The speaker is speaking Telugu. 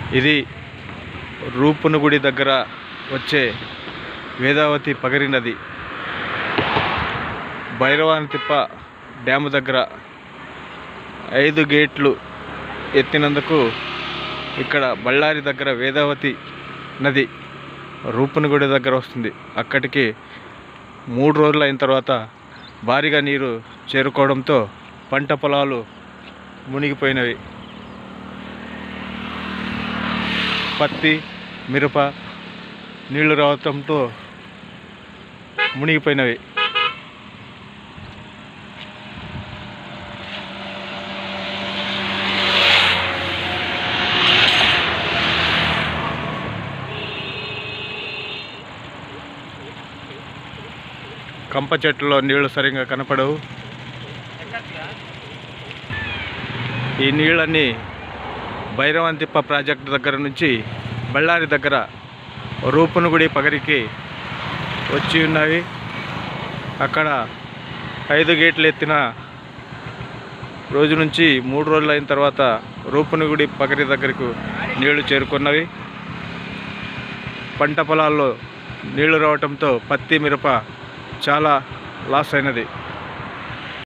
ఇది రూపునుగుడి దగ్గర వచ్చే వేదావతి పగరి నది భైరవానితిప్ప డ్యాము దగ్గర ఐదు గేట్లు ఎత్తినందుకు ఇక్కడ బళ్ళారి దగ్గర వేదావతి నది రూపునగుడి దగ్గర వస్తుంది అక్కడికి మూడు రోజులు అయిన తర్వాత భారీగా నీరు చేరుకోవడంతో పంట పొలాలు మునిగిపోయినవి పత్తి మిరప నీళ్లు రావటంతో మునిగిపోయినవి కంప చెట్టులో నీళ్లు సరిగ్గా కనపడవు ఈ నీళ్ళన్నీ భైరవంతిప్ప ప్రాజెక్టు దగ్గర నుంచి బళ్ళారి దగ్గర రూపనగుడి పగరికి వచ్చి ఉన్నవి అక్కడ ఐదు గేట్లు ఎత్తిన రోజు నుంచి మూడు రోజులు అయిన తర్వాత రూపనగుడి పగరి దగ్గరకు నీళ్లు చేరుకున్నవి పంట పొలాల్లో నీళ్లు రావటంతో పత్తి మిరప చాలా లాస్ అయినది